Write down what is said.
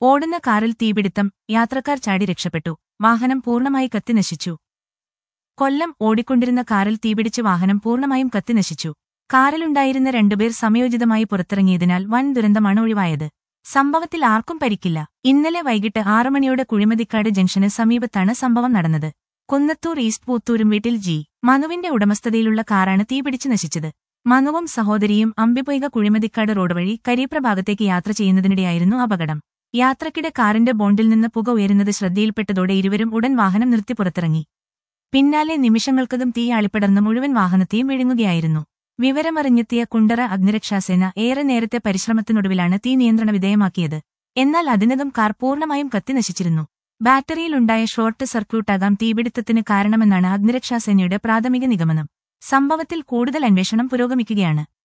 ഓടുന്ന കാറിൽ തീപിടുത്തം യാത്രക്കാർ ചാടി രക്ഷപ്പെട്ടു വാഹനം പൂർണ്ണമായി കത്തിനശിച്ചു കൊല്ലം ഓടിക്കൊണ്ടിരുന്ന കാറിൽ തീപിടിച്ച് വാഹനം പൂർണ്ണമായും കത്തിനശിച്ചു കാറിലുണ്ടായിരുന്ന രണ്ടുപേർ സമയോചിതമായി പുറത്തിറങ്ങിയതിനാൽ വൻ ദുരന്തമാണ് ഒഴിവായത് സംഭവത്തിൽ ആർക്കും പരിക്കില്ല ഇന്നലെ വൈകിട്ട് ആറു മണിയോടെ കുഴിമതിക്കാട് ജംഗ്ഷന് സമീപത്താണ് സംഭവം നടന്നത് കുന്നത്തൂർ ഈസ്റ്റ് പൂത്തൂരും വീട്ടിൽ ജി മനുവിന്റെ ഉടമസ്ഥതയിലുള്ള കാറാണ് തീപിടിച്ച് നശിച്ചത് മനുവും സഹോദരിയും അമ്പിപ്പൊയ്ക കുഴിമതിക്കാട് റോഡ് വഴി കരീപ്ര ഭാഗത്തേക്ക് യാത്ര ചെയ്യുന്നതിനിടെയായിരുന്നു അപകടം യാത്രക്കിടെ കാറിന്റെ ബോണ്ടിൽ നിന്ന് പുക ഉയരുന്നത് ശ്രദ്ധയിൽപ്പെട്ടതോടെ ഇരുവരും ഉടൻ വാഹനം നിർത്തി പുറത്തിറങ്ങി പിന്നാലെ നിമിഷങ്ങൾക്കകം തീ ആളിപ്പടർന്ന് മുഴുവൻ വാഹനത്തെയും വിഴുങ്ങുകയായിരുന്നു വിവരമറിഞ്ഞെത്തിയ കുണ്ടറ അഗ്നിരക്ഷാസേന ഏറെ നേരത്തെ പരിശ്രമത്തിനൊടുവിലാണ് തീ നിയന്ത്രണ വിധേയമാക്കിയത് എന്നാൽ അതിനകം കാർ പൂർണ്ണമായും കത്തിനശിച്ചിരുന്നു ബാറ്ററിയിലുണ്ടായ ഷോർട്ട് സർക്യൂട്ടാകാം തീപിടുത്തത്തിന് കാരണമെന്നാണ് അഗ്നിരക്ഷാസേനയുടെ പ്രാഥമിക നിഗമനം സംഭവത്തിൽ കൂടുതൽ അന്വേഷണം പുരോഗമിക്കുകയാണ്